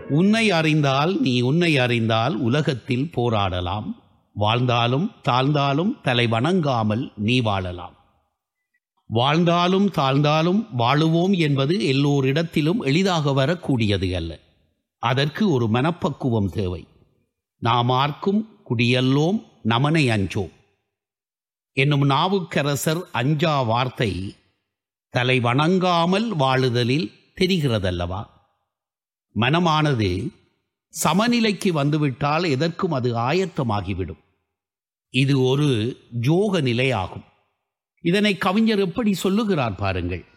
உன்னை அறிந்தால் நீ உன்னை அறிந்தால் உலகத்தில் போராடலாம் வாழ்ந்தாலும் தாழ்ந்தாலும் தலை வணங்காமல் நீ வாழலாம் வாழ்ந்தாலும் தாழ்ந்தாலும் வாழுவோம் என்பது எல்லோரிடத்திலும் எளிதாக வரக்கூடியது அல்ல அதற்கு ஒரு மனப்பக்குவம் தேவை நாம் ஆர்க்கும் குடியல்லோம் நமனை அஞ்சோம் என்னும் நாவுக்கரசர் அஞ்சா வார்த்தை தலை வணங்காமல் வாழுதலில் தெரிகிறதல்லவா மனமானது சமநிலைக்கு வந்துவிட்டால் எதற்கும் அது ஆயத்தமாகிவிடும் இது ஒரு ஜோக நிலையாகும் இதனை கவிஞர் எப்படி சொல்லுகிறார் பாருங்கள்